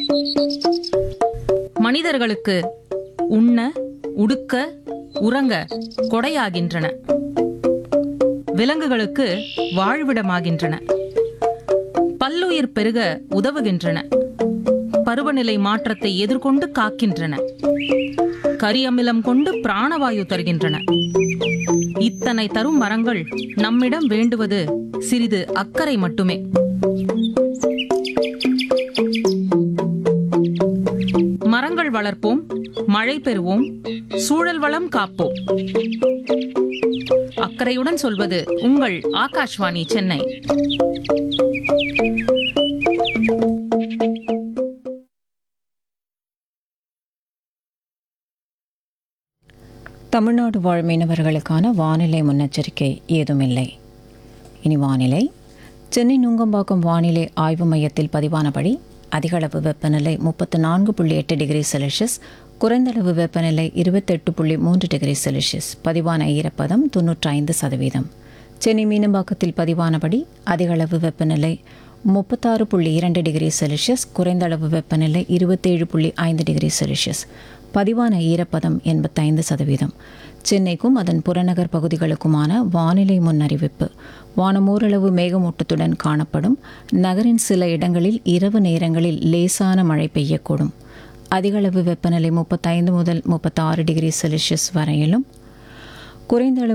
மனிதர்களுக்கு உண்ண உடுக்க உறங்க கொடையாகின்றன விலங்குகளுக்கு வாழ்விடமாகின்றன பல்லுயிர் பெருக உதவுகின்றன பருவநிலை மாற்றத்தை எதிர்கொண்டு காக்கின்றன கரியமிலம் கொண்டு பிராணவாயு தருகின்றன இத்தனை தரும் மரங்கள் நம்மிடம் வேண்டுவது சிறிது அக்கறை மட்டுமே மரங்கள் வளர்ப்போம் மழை பெறுவோம் சூழல் வளம் காப்போம் அக்கறையுடன் சொல்வது உங்கள் ஆகாஷ்வாணி சென்னை தமிழ்நாடு வாழ் மீனவர்களுக்கான வானிலை முன்னெச்சரிக்கை ஏதுமில்லை இனி வானிலை சென்னை நுங்கம்பாக்கம் வானிலை ஆய்வு மையத்தில் பதிவானபடி அதிகளவு வெப்பநிலை முப்பத்து நான்கு புள்ளி எட்டு டிகிரி செல்சியஸ் குறைந்தளவு வெப்பநிலை இருபத்தெட்டு புள்ளி மூன்று டிகிரி செல்சியஸ் பதிவான ஈரப்பதம் தொன்னூற்றி ஐந்து சதவீதம் சென்னை மீனம்பாக்கத்தில் பதிவானபடி அதிகளவு வெப்பநிலை முப்பத்தாறு புள்ளி இரண்டு டிகிரி செல்சியஸ் குறைந்தளவு வெப்பநிலை இருபத்தேழு புள்ளி ஐந்து டிகிரி செல்சியஸ் பதிவான ஈரப்பதம் எண்பத்தைந்து சதவீதம் சென்னைக்கும் அதன் புறநகர் பகுதிகளுக்குமான வானிலை முன்னறிவிப்பு வானம் ஓரளவு மேகமூட்டத்துடன் காணப்படும் நகரின் சில இடங்களில் இரவு நேரங்களில் லேசான மழை பெய்யக்கூடும் அதிகளவு வெப்பநிலை முப்பத்தைந்து முதல் முப்பத்தாறு டிகிரி செல்சியஸ் வரையிலும் குறைந்த அளவு